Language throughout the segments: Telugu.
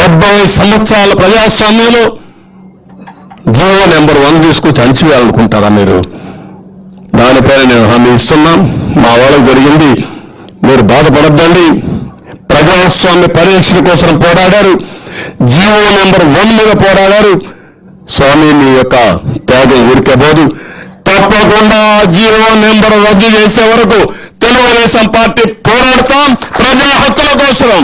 డెబ్బై సంవత్సరాల ప్రజాస్వామ్యంలో జీవో నెంబర్ వన్ తీసుకొచ్చి అణచివేయాలనుకుంటారా మీరు దానిపైన నేను హామీ ఇస్తున్నాం మా వాళ్ళకి జరిగింది మీరు బాధపడద్దండి ప్రజాస్వామ్య పరిరక్షణ కోసం పోరాడారు జీవో నెంబర్ వన్ మీద పోరాడారు స్వామి మీ యొక్క త్యాగం ఊరికపోదు తప్పకుండా జీవో నెంబర్ రద్దు చేసే వరకు తెలుగుదేశం పార్టీ పోరాడతాం ప్రజా హక్కుల కోసం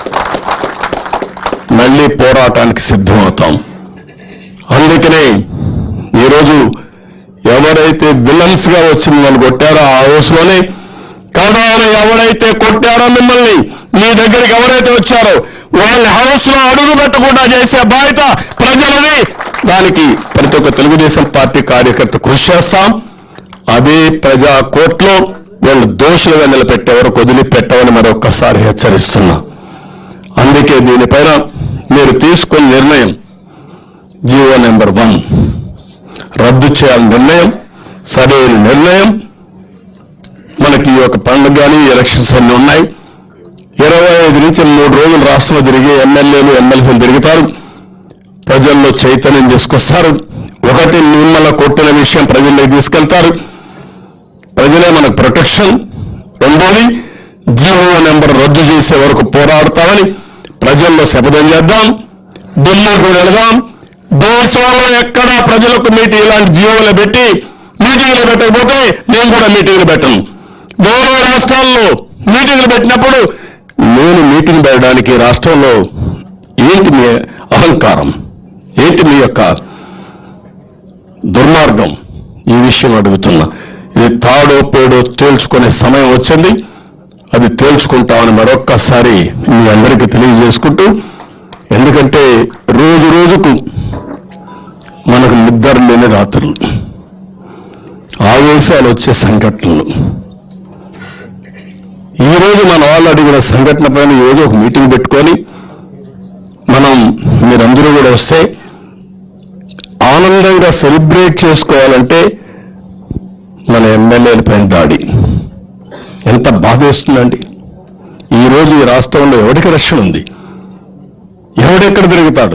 మళ్ళీ పోరాటానికి సిద్ధమవుతాం అందుకనే ఈరోజు ఎవరైతే విలన్స్ గా వచ్చి మిమ్మల్ని కొట్టారో ఆ హౌస్ లోనే కడాన ఎవరైతే కొట్టారో మిమ్మల్ని మీ దగ్గరికి ఎవరైతే వచ్చారో వాళ్ళ హౌస్ లో అడుగు పెట్టకుండా చేసే బాధ్యత ప్రజలది దానికి ప్రతి ఒక్క తెలుగుదేశం పార్టీ కార్యకర్త కృషి చేస్తాం అదే ప్రజా కోర్టులో వీళ్ళు దోషులుగా నిలబెట్టే వరకు వదిలిపెట్టమని మరొక్కసారి హెచ్చరిస్తున్నా అందుకే దీనిపైన మీరు తీసుకున్న నిర్ణయం జీవో నెంబర్ వన్ రద్దు చేయాలని నిర్ణయం సరైన నిర్ణయం మనకి ఈ యొక్క పండుగ కానీ ఎలక్షన్స్ అన్ని ఉన్నాయి ఇరవై ఐదు నుంచి మూడు రోజులు రాష్ట్రంలో తిరిగి ఎమ్మెల్యేలు ఎమ్మెల్సీలు తిరుగుతారు ప్రజల్లో చైతన్యం తీసుకొస్తారు ఒకటి మిమ్మల్ని కొట్టిన విషయం ప్రజల్లోకి తీసుకెళ్తారు ప్రజలే మనకు ప్రొటెక్షన్ రెండోది జీవో నెంబర్ రద్దు చేసే వరకు పోరాడతామని ప్రజల్లో శపథం చేద్దాం ఢిల్లీకి వెళదాం దేశంలో ఎక్కడా ప్రజలకు మీటింగ్ ఇలాంటి జీవోలు పెట్టి మీటింగ్లు పెట్టకపోతే నేను కూడా మీటింగ్లు పెట్టను వేరే రాష్ట్రాల్లో మీటింగ్లు పెట్టినప్పుడు నేను మీటింగ్ పెట్టడానికి రాష్ట్రంలో ఏంటి మీ అహంకారం ఏంటి మీ యొక్క దుర్మార్గం ఈ విషయం అడుగుతున్నా ఇది తాడో పేడో తేల్చుకునే సమయం వచ్చింది అది తేల్చుకుంటామని మరొక్కసారి మీ అందరికీ తెలియజేసుకుంటూ ఎందుకంటే రోజు రోజుకు మనకు నిద్ర లేని రాత్రులు ఆవేశాలు వచ్చే సంఘటనలు ఈ రోజు మన వాళ్ళు అడిగిన సంఘటన పైన ఈ రోజు ఒక మీటింగ్ పెట్టుకొని మనం మీరందరూ కూడా వస్తే ఆనందంగా సెలబ్రేట్ చేసుకోవాలంటే మన ఎమ్మెల్యేల పైన దాడి ఎంత బాధేస్తుందండి ఈ రోజు ఈ రాష్ట్రంలో ఎవరికి రక్షణ ఉంది ఎవడెక్కడ తిరుగుతాడు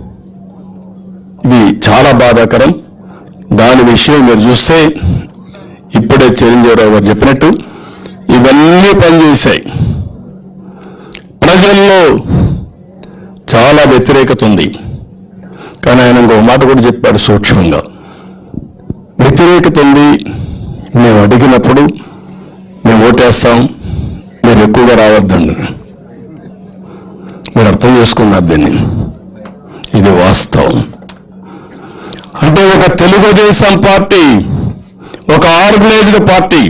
ఇది చాలా బాధాకరం దాని విషయం మీరు చూస్తే ఇప్పుడే చిరంజీవిరావు గారు చెప్పినట్టు ఇవన్నీ పనిచేశాయి ప్రజల్లో చాలా వ్యతిరేకత ఉంది కానీ ఆయన ఇంకో మాట కూడా చెప్పాడు సూక్ష్మంగా వ్యతిరేకత ఉంది మేము అడిగినప్పుడు మేము ఓటేస్తాం మీరు ఎక్కువగా రావద్దండి మీరు అర్థం చేసుకున్నారు దీన్ని ఇది వాస్తవం అంటే ఒక తెలుగుదేశం పార్టీ ఒక ఆర్గనైజ్డ్ పార్టీ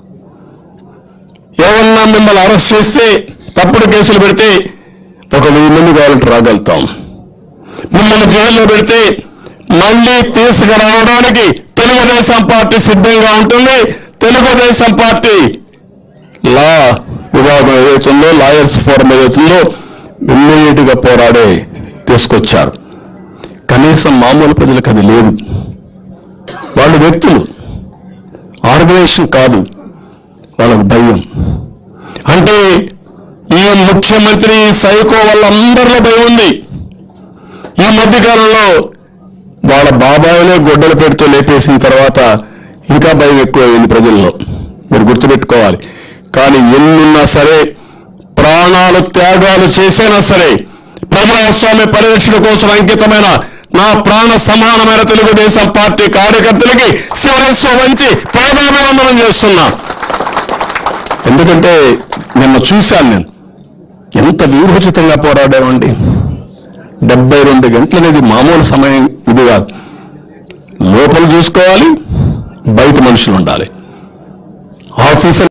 ఎవరన్నా మిమ్మల్ని అరెస్ట్ చేస్తే తప్పుడు కేసులు పెడితే ఒక వెయ్యి మంది కావాలంటే రాగలుగుతాం మిమ్మల్ని జైల్లో పెడితే మళ్ళీ తీసుకురావడానికి తెలుగుదేశం పార్టీ సిద్ధంగా ఉంటుంది తెలుగుదేశం పార్టీ లా విభాగం ఏదైతుందో లాయర్స్ ఫోరం ఏదైతుందో ఇమ్మీడియట్ గా పోరాడే తీసుకొచ్చారు కనీసం మామూలు ప్రజలకు అది లేదు వాళ్ళు వ్యక్తులు ఆర్గనైజేషన్ కాదు వాళ్ళకు భయం అంటే ఈ ముఖ్యమంత్రి సైకో వాళ్ళందరిలో భయం ఉంది ఈ మధ్యకాలంలో వాళ్ళ బాబాయినే గొడ్డలు పెడుతూ లేపేసిన తర్వాత ఇంకా భయం ఎక్కువైంది ప్రజల్లో మీరు గుర్తుపెట్టుకోవాలి కానీ ఎన్నున్నా సరే ప్రాణాలు త్యాగాలు చేసినా సరే ప్రజాస్వామ్య పరిరక్షణ కోసం అంకితమైన నా ప్రాణ సమానమైన తెలుగుదేశం పార్టీ కార్యకర్తలకి శిరస్సు వంచి పాదాభివందనం చేస్తున్నా ఎందుకంటే నిన్న చూశాను నేను ఎంత వీరోచితంగా పోరాడామండి డెబ్బై రెండు గంటలు అనేది మామూలు సమయం ఇది కాదు లోపల చూసుకోవాలి బయట మనుషులు ఉండాలి ఆఫీసర్